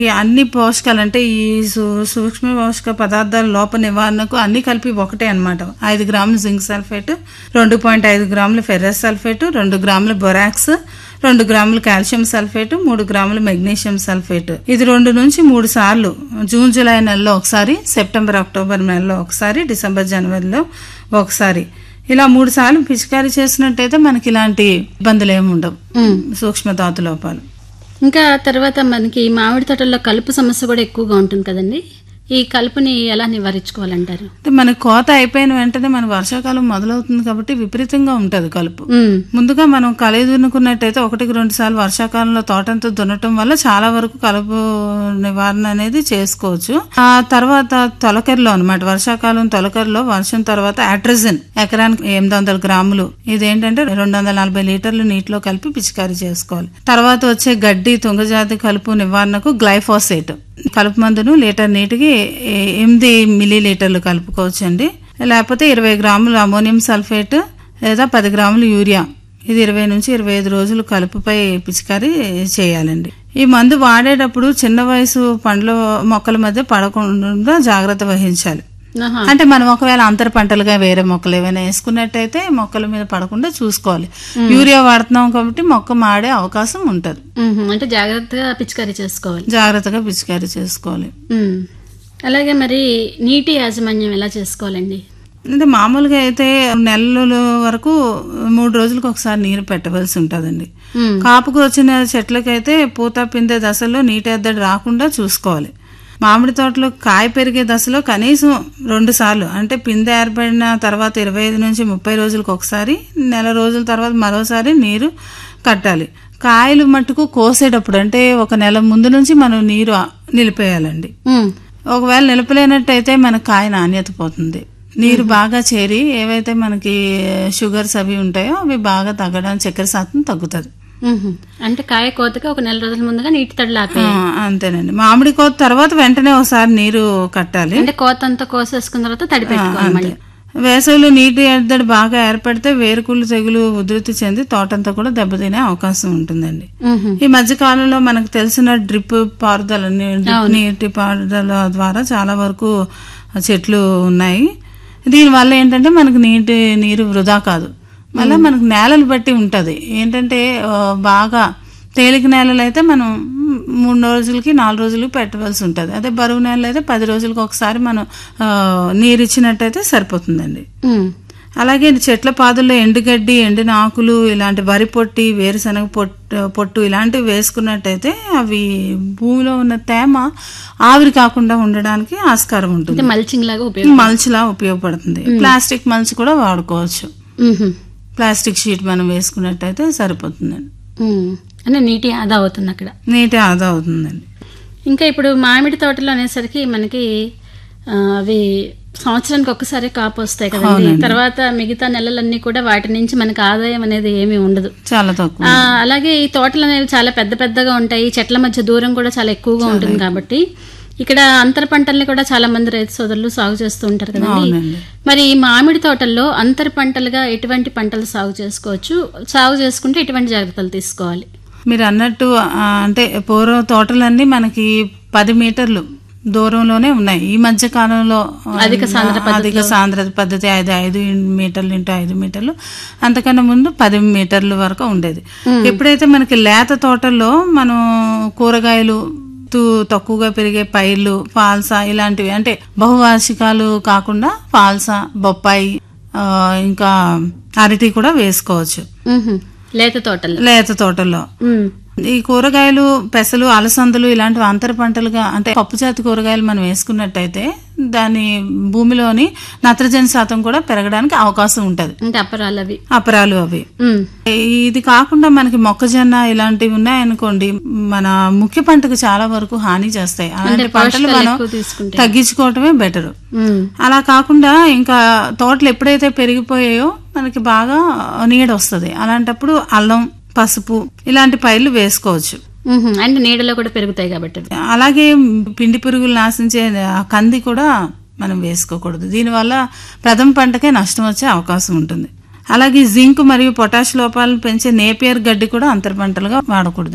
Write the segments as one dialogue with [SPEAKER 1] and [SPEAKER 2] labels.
[SPEAKER 1] ఈ అన్ని పోషకాలు అంటే ఈ సు- సూక్ష్మ పోషక పదార్థాల లోప నివారణకు అన్ని కలిపి ఒకటే అన్నమాట ఐదు గ్రాములు జింక్ సల్ఫేట్ రెండు పాయింట్ ఐదు గ్రాములు ఫెర్రస్ సల్ఫేట్ రెండు గ్రాములు బొరాక్స్ రెండు గ్రాములు కాల్షియం సల్ఫేట్ మూడు గ్రాములు మెగ్నీషియం సల్ఫేట్ ఇది రెండు నుంచి మూడు సార్లు జూన్ జూలై నెలలో ఒకసారి సెప్టెంబర్ అక్టోబర్ నెలలో ఒకసారి డిసెంబర్ జనవరిలో ఒకసారి ఇలా మూడు సార్లు పిచికారీ చేసినట్టయితే మనకి ఇలాంటి ఇబ్బందులు ఏమి ఉండవు సూక్ష్మధాతు లోపాలు
[SPEAKER 2] ఇంకా తర్వాత మనకి మామిడి తోటల్లో కలుపు సమస్య కూడా ఎక్కువగా ఉంటుంది కదండి ఈ కలుపుని ఎలా నివారించుకోవాలంటారు
[SPEAKER 1] అంటే మనకి కోత అయిపోయిన వెంటనే మన వర్షాకాలం మొదలవుతుంది కాబట్టి విపరీతంగా ఉంటది కలుపు
[SPEAKER 2] ఉమ్,
[SPEAKER 1] ముందుగా మనం కలయి దున్నుకున్నట్టయితే ఒకటికి రెండు సార్లు వర్షాకాలంలో తోటంతా దున్నటం వల్ల చాలా వరకు కలుపు నివారణ అనేది చేసుకోవచ్చు ఆ తర్వాత తొలకరిలో అనమాట వర్షాకాలం తొలకరిలో వర్షం తర్వాత అట్రజన్ ఎకరానికి ఎనిమిది వందల గ్రాములు ఇదేంటంటే రెండు వందల నలభై లీటర్లు నీటిలో కలిపి పిచికారీ చేసుకోవాలి తర్వాత వచ్చే గడ్డి తుంగజాతి కలుపు నివారణకు గ్లైఫోసేట్ కలుపు మందును లీటర్ నీటికి ఏ- ఎనిమిది మిల్లీ లీటర్లు కలుపుకోవచ్చండి లేకపోతే ఇరవై గ్రాములు అమోనియం సల్ఫేట్ లేదా పది గ్రాములు యూరియా ఇది ఇరవై నుంచి ఇరవై ఐదు రోజులు కలుపుపై పిచికారీ చేయాలండి ఈ మందు వాడేటప్పుడు చిన్న వయసు పండ్ల మొక్కల మధ్య పడకుండా జాగ్రత్త వహించాలి
[SPEAKER 2] ఆహా.
[SPEAKER 1] అంటే మనం ఒకవేళ అంతర పంటలుగా వేరే మొక్కలు ఏమైనా వేసుకున్నట్టయితే మొక్కల మీద పడకుండా చూసుకోవాలి యూరియా వాడుతున్నాం కాబట్టి మొక్క మాడే అవకాశం ఉంటది
[SPEAKER 2] ఉహు, అంటే జాగ్రత్తగా పిచికారీ చేసుకోవాలి
[SPEAKER 1] జాగ్రత్తగా పిచికారీ చేసుకోవాలి
[SPEAKER 2] ఉమ్. అలాగే మరి నీటి యాజమాన్యం ఎలా చేసుకోవాలండి
[SPEAKER 1] అంటే మామూలుగా అయితే నెలల వరకు మూడు రోజులకు ఒకసారి నీరు పెట్టవలసి ఉంటుందండి
[SPEAKER 2] ఉమ్,
[SPEAKER 1] కాపుకు వచ్చిన చెట్లకైతే పూత పిందే దశలో నీటి ఎద్దడి రాకుండా చూసుకోవాలి మామిడి తోటలో కాయ పెరిగే దశలో కనీసం రెండు సార్లు అంటే పిందె ఏర్పడిన తర్వాత ఇరవై ఐదు నుంచి ముప్పై రోజులకు ఒకసారి నెల రోజుల తర్వాత మరోసారి నీరు కట్టాలి కాయలు మట్టుకు కోసేటప్పుడు అంటే ఒక నెల ముందు నుంచి మనం నీరు నిలిపేయాలండి
[SPEAKER 2] ఉమ్,
[SPEAKER 1] ఒకవేళ నిలపలేనట్టయితే మన కాయ నాణ్యత పోతుంది నీరు బాగా చేరి ఏవైతే మనకి షుగర్స్ అవి ఉంటాయో అవి బాగా తగ్గడం చక్కెర శాతం తగ్గుతుంది
[SPEAKER 2] ఉహు. అంటే కాయ కోతకి ఒక నెల రోజుల ముందుగా నీటి తడులు ఆపే
[SPEAKER 1] ఆ, అంతేనండి మామిడి కోత తర్వాత వెంటనే ఒకసారి నీరు కట్టాలి
[SPEAKER 2] అంటే కోత అంతా కోసేసుకున్న తర్వాత తడి పెట్టుకోవాలి మళ్ళీ
[SPEAKER 1] వేసవిలో నీటి ఎద్దడి బాగా ఏర్పడితే వేరుకుళ్ళు తెగులు ఉధృతి చెంది తోటంతా కూడా దెబ్బతినే అవకాశం ఉంటుందండి
[SPEAKER 2] ఉహు.
[SPEAKER 1] ఈ మధ్య కాలంలో మనకు తెలిసిన డ్రిప్ పారుదల ని- డ్రిప్ నీటి పారుదల ద్వారా చాలా వరకు చెట్లు ఉన్నాయి దీనివల్ల ఏంటంటే మనకు నీటి నీరు వృధా కాదు మళ్ళీ మనకు నేలలు బట్టి ఉంటది ఏంటంటే ఆ, బాగా తేలిక నేలలు అయితే మనం మూడు రోజులకి నాలుగు రోజులకి పెట్టవలసి ఉంటుంది అదే బరువు నేలలు అయితే పది రోజులకి ఒకసారి మనం ఆ, నీరు ఇచ్చినట్టయితే సరిపోతుందండి
[SPEAKER 2] ఉమ్,
[SPEAKER 1] అలాగే చెట్ల పాదుల్లో ఎండుగడ్డి ఎండిన ఆకులు ఇలాంటి వరి పొట్టి వేరుశనగ పొట్టు పొట్టు ఇలాంటివి వేసుకున్నట్టయితే అవి భూమిలో ఉన్న తేమ ఆవిరి కాకుండా ఉండడానికి ఆస్కారం ఉంటుంది
[SPEAKER 2] అంటే మల్చింగ్ లాగా ఉపయోగం
[SPEAKER 1] మల్చ్లా ఉపయోగపడుతుంది ప్లాస్టిక్ మల్చ్ కూడా వాడుకోవచ్చు
[SPEAKER 2] ఉహు.
[SPEAKER 1] ప్లాస్టిక్ షీట్ మనం వేసుకున్నట్టయితే సరిపోతుందండి
[SPEAKER 2] ఉమ్. అంటే నీటి ఆదా అవుతుంది అక్కడ
[SPEAKER 1] నీటి ఆదా అవుతుందండి
[SPEAKER 2] ఇంకా ఇప్పుడు మామిడి తోటలో అనేసరికి మనకి ఆ, అవి సంవత్సరానికి ఒక్కసారి కాపు వస్తాయి కదండి తర్వాత మిగతా నెలలన్నీ కూడా వాటి నుంచి మనకి ఆదాయం అనేది ఏమీ ఉండదు
[SPEAKER 1] చాలా తక్కువ
[SPEAKER 2] ఆ, అలాగే ఈ తోటలు అనేవి చాలా పెద్ద పెద్దగా ఉంటాయి చెట్ల మధ్య దూరం కూడా చాలా ఎక్కువగా ఉంటుంది కాబట్టి ఇక్కడ అంతర పంటల్ని కూడా చాలా మంది రైతు సోదరులు సాగు చేస్తూ ఉంటారు కదండి
[SPEAKER 1] అవునండి
[SPEAKER 2] మరి ఈ మామిడి తోటల్లో అంతర పంటలుగా ఎటువంటి పంటలు సాగు చేసుకోవచ్చు సాగు చేసుకుంటే ఎటువంటి జాగ్రత్తలు తీసుకోవాలి
[SPEAKER 1] మీరు అన్నట్టు ఆ, అంటే పూర్వ తోటలన్నీ మనకి పది మీటర్లు దూరంలోనే ఉన్నాయి ఈ మధ్య కాలంలో ఆ,
[SPEAKER 2] అధిక సాంద్రత
[SPEAKER 1] అధిక సాంద్రత పద్ధతి ఐదు ఐదు మీటర్లు ఇంటూ ఐదు మీటర్లు అంతకన్నా ముందు పది మీటర్ల వరకు ఉండేది ఎప్పుడైతే మనకి లేత తోటల్లో మనం కూరగాయలు తూ- తక్కువగా పెరిగే పైర్లు ఫాల్సా ఇలాంటివి అంటే బహువార్షికాలు కాకుండా ఫాల్సా బొప్పాయి ఆ, ఇంకా అరటి కూడా వేసుకోవచ్చు
[SPEAKER 2] ఉహు. లేత తోటల్లో
[SPEAKER 1] లేత తోటల్లో
[SPEAKER 2] ఉమ్.
[SPEAKER 1] ఈ కూరగాయలు పెసలు అలసందలు ఇలాంటివి అంతర పంటలుగా అంటే పప్పు జాతి కూరగాయలు మనం వేసుకున్నట్టయితే దాని భూమిలోని నత్రజని శాతం కూడా పెరగడానికి అవకాశం ఉంటది
[SPEAKER 2] అంటే అప్పరాలు అవి
[SPEAKER 1] అపరాలు అవి
[SPEAKER 2] ఉమ్.
[SPEAKER 1] ఇది కాకుండా మనకి మొక్కజొన్న ఇలాంటివి ఉన్నాయనుకోండి మన ముఖ్య పంటకు చాలా వరకు హాని చేస్తాయి అలాంటి పంటలు
[SPEAKER 2] పోషకాలు
[SPEAKER 1] మనం
[SPEAKER 2] ఎక్కువ తీసుకుంటే
[SPEAKER 1] తగ్గించుకోవటమే బెటర్
[SPEAKER 2] ఉమ్.
[SPEAKER 1] అలా కాకుండా ఇంకా తోటలు ఎప్పుడైతే పెరిగిపోయాయో మనకి బాగా నీడ వస్తుంది అలాంటప్పుడు అల్లం పసుపు ఇలాంటి పైర్లు వేసుకోవచ్చు
[SPEAKER 2] ఉహు. అంటే నీడలో కూడా పెరుగుతాయి కాబట్టి అవి.
[SPEAKER 1] అలాగే పిండి పురుగులు నాశించే ఆ కంది కూడా మనం వేసుకోకూడదు దీనివల్ల ప్రథమ పంటకే నష్టం వచ్చే అవకాశం ఉంటుంది అలాగే జింక్ మరియు పొటాష్ లోపాలను పెంచే నేపియర్ గడ్డి కూడా అంతర పంటలుగా వాడకూడదండి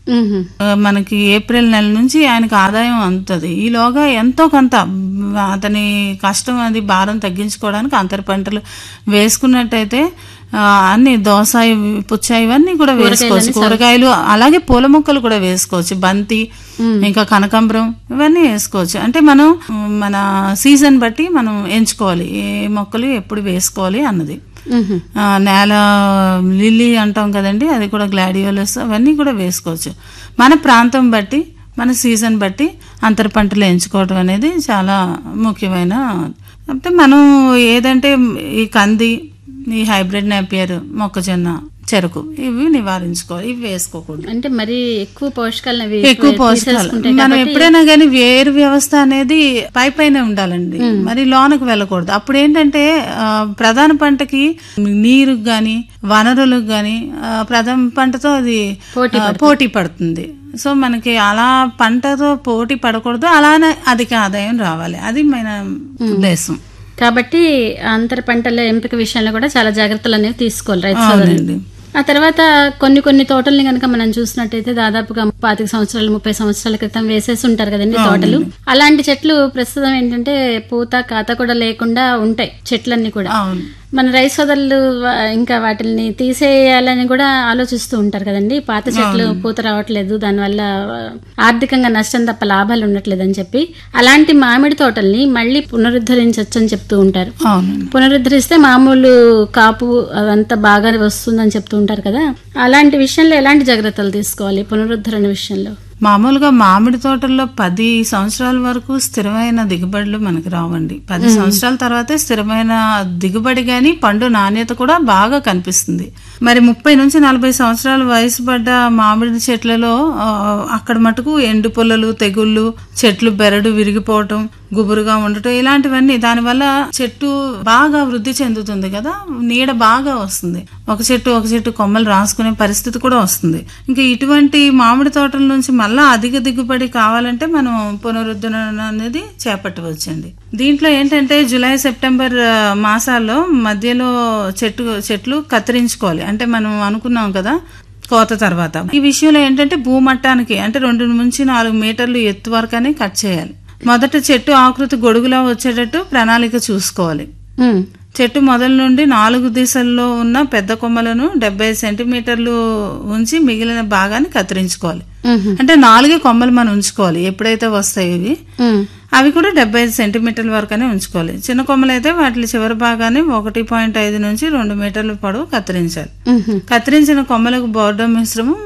[SPEAKER 2] మ్మ్.
[SPEAKER 1] ఆ, మనకి ఏప్రిల్ నెల నుంచి ఆయనకు ఆదాయం అందుతుంది ఈలోగా ఎంతో కొంత మ్, అతని కష్టం అది భారం తగ్గించుకోవడానికి అంతర పంటలు వేసుకున్నట్టయితే ఆ, అన్ని దోస ఇవి, పుచ్చ ఇవన్నీ కూడా వేసుకోవచ్చు కూరగాయలు అలాగే పూల మొక్కలు కూడా వేసుకోవచ్చు బంతి ఇంకా కనకాంబరం ఇవన్నీ వేసుకోవచ్చు అంటే మనం మ్, మన సీజన్ బట్టి మనం ఎంచుకోవాలి ఏ మొక్కలు ఎప్పుడు వేసుకోవాలి అన్నది
[SPEAKER 2] మ్మ్.
[SPEAKER 1] ఆ, నేల లిల్లీ అంటాం కదండి అది కూడా గ్లాడియోలస్ అవన్నీ కూడా వేసుకోవచ్చు మన ప్రాంతం బట్టి మన సీజన్ బట్టి అంతర పంటలు ఎంచుకోవడం అనేది చాలా ముఖ్యమైన అంటే మనం ఏదంటే ఈ కంది ఈ హైబ్రిడ్ నేపియర్ మొక్కజొన్న చెరుకు ఇవి నివారించుకోవాలి ఇవి వేసుకోకూడదు
[SPEAKER 2] అంటే మరి ఎక్కువ పోషకాలను అవి
[SPEAKER 1] ఎక్కువ పోషకాలు
[SPEAKER 2] తీసేసుకుంటాయి
[SPEAKER 1] మనం ఎప్పుడైనా కానీ వేరు వ్యవస్థ అనేది పై పైన ఉండాలండి మరి లోనకు వెళ్ళకూడదు అప్పుడు ఏంటంటే ఆ, ప్రధాన పంటకి నీరు గాని వనరులకు గాని ఆ, ప్రధాన పంటతో అది ఆ, పోటీ పడుతుంది సో మనకి అలా పంటతో పోటీ పడకూడదు అలానే అధిక ఆదాయం రావాలి అది మన ఉద్దేశం
[SPEAKER 2] కాబట్టి అంతర పంటల ఎంపిక విషయంలో కూడా చాలా జాగ్రత్తలు అనేవి తీసుకోవాలి రైతు సోదరులు
[SPEAKER 1] అవునండి
[SPEAKER 2] ఆ తర్వాత కొన్ని కొన్ని తోటల్ని కనుక మనం చూసినట్టయితే దాదాపుగా పాతిక సంవత్సరాలు ముప్పై సంవత్సరాల క్రితం వేసేసి ఉంటారు కదండి తోటలు అలాంటి చెట్లు ప్రస్తుతం ఏంటంటే పూత కాత కూడా లేకుండా ఉంటాయి చెట్లన్నీ కూడా
[SPEAKER 1] అవును
[SPEAKER 2] మన రైతు సోదరులు వా- ఇంకా వాటిని తీసేయాలని కూడా ఆలోచిస్తూ ఉంటారు కదండి పాత చెట్లు పూత రావట్లేదు దానివల్ల ఆ, ఆర్థికంగా నష్టం తప్ప లాభాలు ఉండట్లేదు అని చెప్పి అలాంటి మామిడి తోటల్ని మళ్ళీ పునరుద్ధరించవచ్చు అని చెప్తూ ఉంటారు
[SPEAKER 1] అవునండి
[SPEAKER 2] పునరుద్ధరిస్తే మామూలు కాపు అదంతా బాగా వస్తుందని చెప్తూ ఉంటారు కదా అలాంటి విషయంలో ఎలాంటి జాగ్రత్తలు తీసుకోవాలి పునరుద్ధరణ విషయంలో
[SPEAKER 1] మామూలుగా మామిడి తోటల్లో పది సంవత్సరాల వరకు స్థిరమైన దిగుబడులు మనకి రావండి పది సంవత్సరాల తర్వాతే స్థిరమైన దిగుబడి గాని పండు నాణ్యత కూడా బాగా కనిపిస్తుంది మరి ముప్పై నుంచి నలభై సంవత్సరాల వయసు పడ్డ మామిడి చెట్లలో ఆ, అక్కడ మటుకు ఎండు పుల్లలు తెగుళ్ళు చెట్లు బెరడు విరిగిపోవటం గుబురుగా ఉండటం ఇలాంటివన్నీ దానివల్ల చెట్టు బాగా వృద్ధి చెందుతుంది కదా నీడ బాగా వస్తుంది ఒక చెట్టు ఒక చెట్టు కొమ్మలు రాసుకునే పరిస్థితి కూడా వస్తుంది ఇంకా ఇటువంటి మామిడి తోటల నుంచి మళ్ళా అధిక దిగుబడి కావాలంటే మనం పునరుద్ధరణ అనేది చేపట్టవచ్చండి దీంట్లో ఏంటంటే జూలై సెప్టెంబర్ ఆ, మాసాల్లో మధ్యలో చెట్టు చెట్లు కత్తిరించుకోవాలి అంటే మనం అనుకున్నాం కదా కోత తర్వాత ఈ విషయంలో ఏంటంటే భూమట్టానికి అంటే రెండు నుంచి నాలుగు మీటర్లు ఎత్తు వరకనే కట్ చేయాలి మొదట చెట్టు ఆకృతి గొడుగులా వచ్చేటట్టు ప్రణాళిక చూసుకోవాలి
[SPEAKER 2] ఉమ్,
[SPEAKER 1] చెట్టు మొదల నుండి నాలుగు దిశల్లో ఉన్న పెద్ద కొమ్మలను డెబ్బై సెంటీమీటర్లు ఉంచి మిగిలిన భాగాన్ని కత్తిరించుకోవాలి
[SPEAKER 2] ఉహు,
[SPEAKER 1] అంటే నాలుగే కొమ్మలు మనం ఉంచుకోవాలి ఎప్పుడైతే వస్తాయి ఇవి
[SPEAKER 2] ఉమ్,
[SPEAKER 1] అవి కూడా డెబ్బై ఐదు సెంటీమీటర్ల వరకనే ఉంచుకోవాలి చిన్న కొమ్మలు అయితే వాటి చివరి భాగాన్ని ఒకటి పాయింట్ ఐదు నుంచి రెండు మీటర్ల పొడవు కత్తిరించాలి
[SPEAKER 2] ఉహు.
[SPEAKER 1] కత్తిరించిన కొమ్మలకు బోర్డో మిశ్రమం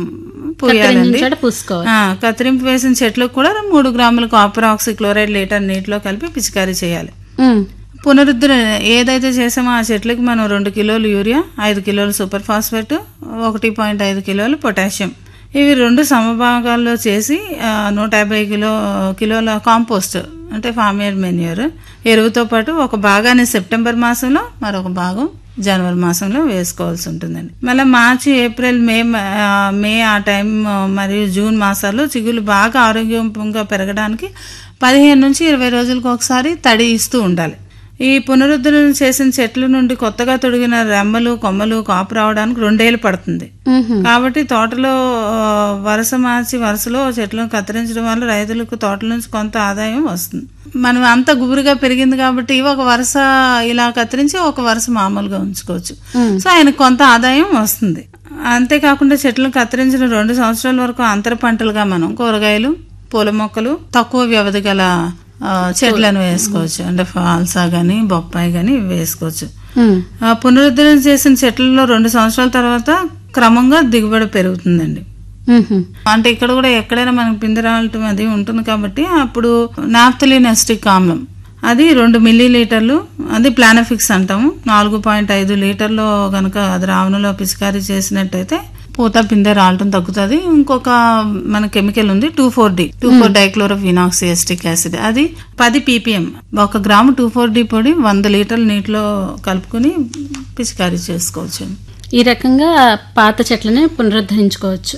[SPEAKER 1] పూయాలండి
[SPEAKER 2] చోట పూసుకోవాలి
[SPEAKER 1] ఆ, కత్తిరింపు వేసిన చెట్లకు కూడా మూడు గ్రాముల కాపర్ ఆక్సీ క్లోరైడ్ లీటర్ నీటిలో కలిపి పిచికారీ చేయాలి
[SPEAKER 2] ఉమ్,
[SPEAKER 1] పునరుద్ధరణ ఏదైతే చేసామో ఆ చెట్లకి మనం రెండు కిలోలు యూరియా ఐదు కిలోలు సూపర్ ఫాస్ఫేట్ ఒకటి పాయింట్ ఐదు కిలోలు పొటాషియం ఇవి రెండు సమభాగాల్లో చేసి ఆ, నూట యాభై కిలో కిలోల కాంపోస్ట్ అంటే ఫార్మియర్ మెన్యూర్ ఎరువుతో పాటు ఒక భాగాన్ని సెప్టెంబర్ మాసంలో మరొక భాగం జనవరి మాసంలో వేసుకోవాల్సి ఉంటుందండి మళ్ళీ మార్చి ఏప్రిల్ మే ఆ, మే ఆ టైం ఆ, మరియు జూన్ మాసాల్లో చిగుళ్ళు బాగా ఆరోగ్యంగా పెరగడానికి పదిహేను నుంచి ఇరవై రోజులకు ఒకసారి తడి ఇస్తూ ఉండాలి ఈ పునరుద్ధరణ చేసిన చెట్ల నుండి కొత్తగా తొడిగిన రెమ్మలు కొమ్మలు కాపు రావడానికి రెండేళ్లు పడుతుంది
[SPEAKER 2] ఉహు,
[SPEAKER 1] కాబట్టి తోటలో ఆ, వరుస మార్చి వరుసలో చెట్లను కత్తిరించడం వల్ల రైతులకు తోటల నుంచి కొంత ఆదాయం వస్తుంది మనం అంత గుబురుగా పెరిగింది కాబట్టి ఒక వరుస ఇలా కత్తిరించి ఒక వరుస మామూలుగా ఉంచుకోవచ్చు
[SPEAKER 2] ఉమ్,
[SPEAKER 1] సో ఆయనకు కొంత ఆదాయం వస్తుంది అంతేకాకుండా చెట్లను కత్తిరించిన రెండు సంవత్సరాల వరకు అంతర పంటలుగా మనం కూరగాయలు పూల మొక్కలు తక్కువ వ్యవధి గల ఆ, చెట్లను వేసుకోవచ్చు అంటే ఫాల్సా గాని బొప్పాయి గాని ఇవి వేసుకోవచ్చు
[SPEAKER 2] ఉమ్,
[SPEAKER 1] ఆ, పునరుద్ధరణ చేసిన చెట్లలో రెండు సంవత్సరాల తర్వాత క్రమంగా దిగుబడి పెరుగుతుందండి
[SPEAKER 2] ఉహు,
[SPEAKER 1] అంటే ఇక్కడ కూడా ఎక్కడైనా మనకి పిండి రావటం అది ఉంటుంది కాబట్టి అప్పుడు నాప్తలిన్ ఎస్టిక్ ఆమ్లం అది రెండు మిల్లీ లీటర్లు అది ప్లానఫిక్స్ అంటాము నాలుగు పాయింట్ ఐదు లీటర్లు కనుక అది రావణలో పిచికారీ చేసినట్టయితే పూత పిందె రావటం తగ్గుతుంది ఇంకొక మన కెమికల్ ఉంది two four D two four dichlorophenoxy acetic acid అది పది పీపీఎం ఒక గ్రాము టూ ఫోర్ డి పొడి వంద లీటర్ల నీటిలో కలుపుకుని పిచికారీ చేసుకోవచ్చు
[SPEAKER 2] ఈ రకంగా పాత చెట్లని పునరుద్ధరించుకోవచ్చు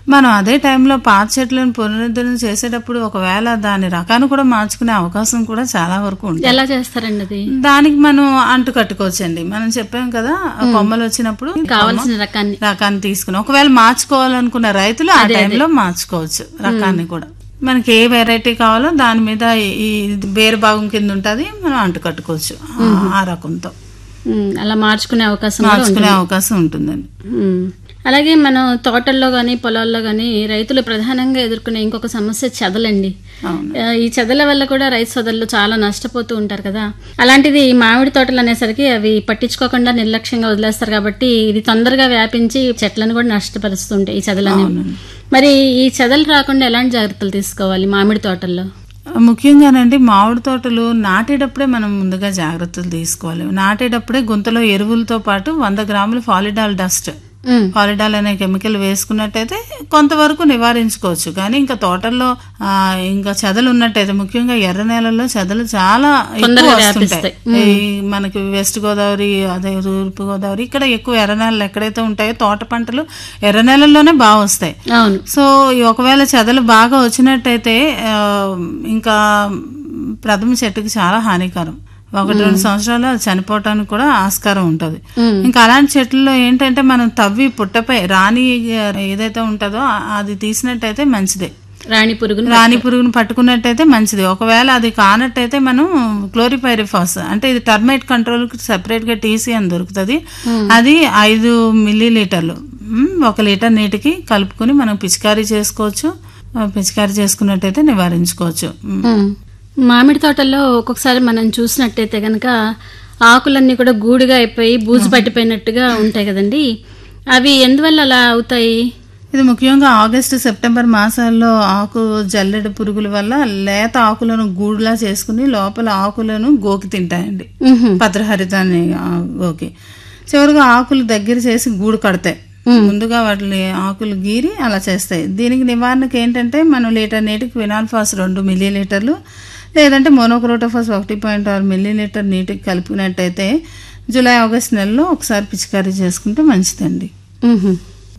[SPEAKER 1] మనం అదే టైంలో పాత చెట్లను పునరుద్ధరణ చేసేటప్పుడు ఒకవేళ దాని రకాన్ని కూడా మార్చుకునే అవకాశం కూడా చాలా వరకు ఉంటుంది
[SPEAKER 2] ఎలా చేస్తారండి అది
[SPEAKER 1] దానికి మనం అంటు కట్టుకోవచ్చండి మనం చెప్పాం కదా ఆ కొమ్మలు వచ్చినప్పుడు
[SPEAKER 2] కావాల్సిన రకాన్ని
[SPEAKER 1] రకాన్ని తీసుకుని ఒకవేళ మార్చుకోవాలనుకున్న రైతులు ఆ టైంలో మార్చుకోవచ్చు రకాన్ని కూడా మనకి ఏ వెరైటీ కావాలో దాని మీద ఈ- ఈ వేరు భాగం కింద ఉంటుంది మనం అంటు కట్టుకోవచ్చు ఆ- ఆ రకంతో
[SPEAKER 2] ఉమ్, అలా మార్చుకునే అవకాశం కూడా
[SPEAKER 1] మార్చుకునే అవకాశం ఉంటుందండి
[SPEAKER 2] ఉమ్. అలాగే మనం తోటల్లో కానీ పొలాల్లో కానీ రైతులు ప్రధానంగా ఎదుర్కొనే ఇంకొక సమస్య చెదలండి
[SPEAKER 1] అవును
[SPEAKER 2] ఆ, ఈ చెదల వల్ల కూడా రైతు సోదరులు చాలా నష్టపోతూ ఉంటారు కదా అలాంటిది ఈ మామిడి తోటలు అనేసరికి అవి పట్టించుకోకుండా నిర్లక్ష్యంగా వదిలేస్తారు కాబట్టి ఇది తొందరగా వ్యాపించి చెట్లను కూడా నష్టపరుస్తుంటాయి ఈ చెదలు అనేవి మరి ఈ చెదలు రాకుండా ఎలాంటి జాగ్రత్తలు తీసుకోవాలి మామిడి తోటల్లో
[SPEAKER 1] ముఖ్యంగానండి మామిడి తోటలు నాటేటప్పుడే మనం ముందుగా జాగ్రత్తలు తీసుకోవాలి నాటేటప్పుడే గుంతలో ఎరువులతో పాటు వంద గ్రాముల ఫాలిడాల్ డస్ట్
[SPEAKER 2] ఉమ్,
[SPEAKER 1] ఫాలిడాల్ అనే కెమికల్ వేసుకున్నట్టయితే కొంతవరకు నివారించుకోవచ్చు కానీ ఇంకా తోటల్లో ఆ, ఇంకా చెదలు ఉన్నట్టయితే ముఖ్యంగా ఎర్ర నేలల్లో చెదలు చాలా ఎక్కువ వస్తుంటాయి ఈ మనకి వెస్ట్ గోదావరి అదే తూర్పు గోదావరి ఇక్కడ ఎక్కువ ఎర్ర నేలలు ఎక్కడైతే ఉంటాయో తోట పంటలు ఎర్ర నేలల్లోనే బాగా వస్తాయి
[SPEAKER 2] అవును
[SPEAKER 1] సో ఈ ఒకవేళ చెదలు బాగా వచ్చినట్టయితే ఆ, ఇంకా ప్రథమ చెట్టుకి చాలా హానికరం ఒకటి రెండు సంవత్సరాలు అది చనిపోవటానికి కూడా ఆస్కారం ఉంటుంది
[SPEAKER 2] ఉమ్,
[SPEAKER 1] ఇంకా అలాంటి చెట్లలో ఏంటంటే మనం తవ్వి పుట్టపై రాణి ఏదైతే ఉంటుందో ఆ- అది తీసినట్టయితే మంచిదే
[SPEAKER 2] రాణి పురుగును
[SPEAKER 1] రాణి పురుగును పట్టుకున్నట్టయితే మంచిది ఒకవేళ అది కానట్టయితే మనం క్లోరిపైరిఫాస్ అంటే ఇది టర్మైట్ కంట్రోల్ సెపరేట్ గా టీసీ అని దొరుకుతుంది అది ఐదు మిల్లీ లీటర్లు మ్, ఒక లీటర్ నీటికి కలుపుకుని మనం పిచికారీ చేసుకోవచ్చు ఆ, పిచికారీ చేసుకున్నట్టయితే నివారించుకోవచ్చు మ్.
[SPEAKER 2] ఉమ్. మామిడి తోటల్లో ఒక్కొక్కసారి మనం చూసినట్టయితే గనక ఆకులన్నీ కూడా గూడుగా అయిపోయి బూజు పట్టిపోయినట్టుగా ఉంటాయి కదండి అవి ఎందువల్ల అలా అవుతాయి
[SPEAKER 1] ఇది ముఖ్యంగా ఆగస్టు సెప్టెంబర్ మాసాల్లో ఆకు జల్లెడ పురుగుల వల్ల లేత ఆకులను గూడులా చేసుకుని లోపల ఆకులను గోకి తింటాయండి
[SPEAKER 2] ఉహుం.
[SPEAKER 1] పత్రహరితాన్ని ఆ, గోకి చివరిగా ఆకులు దగ్గర చేసి గూడు కడతాయి ముందుగా వాటిని ఆకులు గీరి అలా చేస్తాయి దీనికి నివారణకు ఏంటంటే మనం లీటర్ నీటికి ఫినాల్ఫాస్ రెండు మిల్లీ లీటర్లు లేదంటే మోనోక్రోటోఫాస్ ఒకటి పాయింట్ ఆరు మిల్లీ లీటర్ నీటికి కలిపినట్టయితే జూలై ఆగస్ట్ నెలలో ఒకసారి పిచికారీ చేసుకుంటే మంచిదండి
[SPEAKER 2] ఉహుం.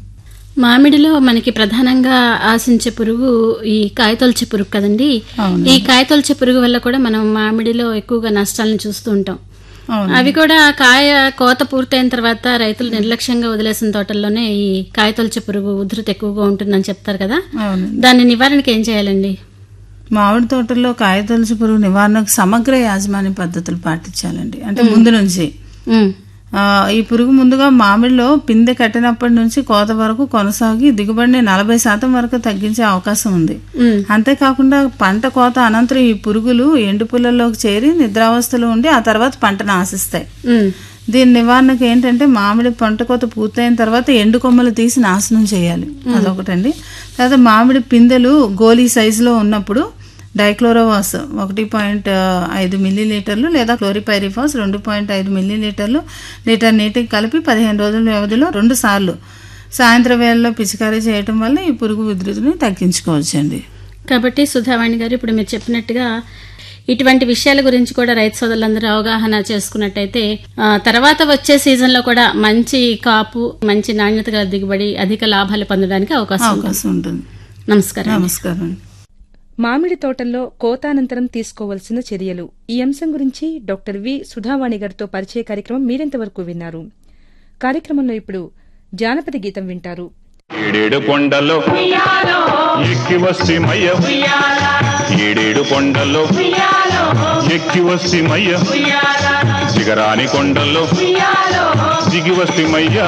[SPEAKER 2] మామిడిలో మనకి ప్రధానంగా ఆశించే పురుగు ఈ కాయతొలచే పురుగు కదండి
[SPEAKER 1] అవును.
[SPEAKER 2] ఈ కాయతొలచే పురుగు వల్ల కూడా మనం మామిడిలో ఎక్కువగా నష్టాలను చూస్తూ ఉంటాం
[SPEAKER 1] అవును
[SPEAKER 2] అవి కూడా కాయ కోత పూర్తయిన తర్వాత రైతులు నిర్లక్ష్యంగా వదిలేసిన తోటల్లోనే ఈ కాయతొలచే పురుగు ఉధృతి ఎక్కువగా ఉంటుందని చెప్తారు కదా
[SPEAKER 1] అవును
[SPEAKER 2] దాని నివారణకి ఏం చేయాలండి
[SPEAKER 1] మామిడి తోటల్లో కాయతొలసి పురుగు నివారణకు సమగ్ర యాజమాన్య పద్ధతులు పాటించాలండి అంటే ముందు నుంచి
[SPEAKER 2] ఉమ్,
[SPEAKER 1] ఆ, ఈ పురుగు ముందుగా మామిడిలో పిందె కట్టినప్పటి నుంచి కోత వరకు కొనసాగి దిగుబడిని నలభై శాతం వరకు తగ్గించే అవకాశం ఉంది
[SPEAKER 2] ఉమ్,
[SPEAKER 1] అంతేకాకుండా పంట కోత అనంతరం ఈ పురుగులు ఎండు పుల్లల్లోకి చేరి నిద్రావస్థలో ఉండి ఆ తర్వాత పంటను ఆశిస్తాయి
[SPEAKER 2] ఉమ్,
[SPEAKER 1] దీని నివారణకు ఏంటంటే మామిడి పంట కోత పూర్తయిన తర్వాత ఎండు కొమ్మలు తీసి నాశనం చేయాలి అదొకటండి తర్వాత మామిడి పిందెలు గోలీ సైజులో ఉన్నప్పుడు డైక్లోరోవాస్ ఒకటి పాయింట్ ఐదు మిల్లీ లీటర్లు లేదా క్లోరిపైరిఫాస్ రెండు పాయింట్ ఐదు మిల్లీ లీటర్లు లీటర్ నీటికి కలిపి పదిహేను రోజుల వ్యవధిలో రెండు సార్లు సాయంత్రం వేళల్లో పిచికారీ చేయటం వల్ల ఈ పురుగు ఉధృతిని తగ్గించుకోవచ్చండి
[SPEAKER 2] కాబట్టి సుధావాణి గారు ఇప్పుడు మీరు చెప్పినట్టుగా ఇటువంటి విషయాల గురించి కూడా రైతు సోదరులందరూ అవగాహన చేసుకున్నట్టయితే ఆ, తర్వాత వచ్చే సీజన్ లో కూడా మంచి కాపు మంచి నాణ్యత గల దిగుబడి అధిక లాభాలు పొందడానికి అవకాశం ఉంది
[SPEAKER 1] అవకాశం ఉంటుంది
[SPEAKER 2] నమస్కారం
[SPEAKER 1] నమస్కారం అండి
[SPEAKER 3] మామిడి తోటల్లో కోతానంతరం తీసుకోవలసిన చర్యలు ఈ అంశం గురించి డాక్టర్ వి సుధావాణి గారితో పరిచయ కార్యక్రమం మీరెంతవరకు విన్నారు కార్యక్రమంలో ఇప్పుడు జానపద గీతం వింటారు
[SPEAKER 4] ఏడేడు కొండల్లో ఎక్కి వస్తే మయ్య ఏడేడు కొండల్లో ఎక్కి వస్తే మయ్య దిగరాని కొండల్లో దిగి వస్తే మయ్య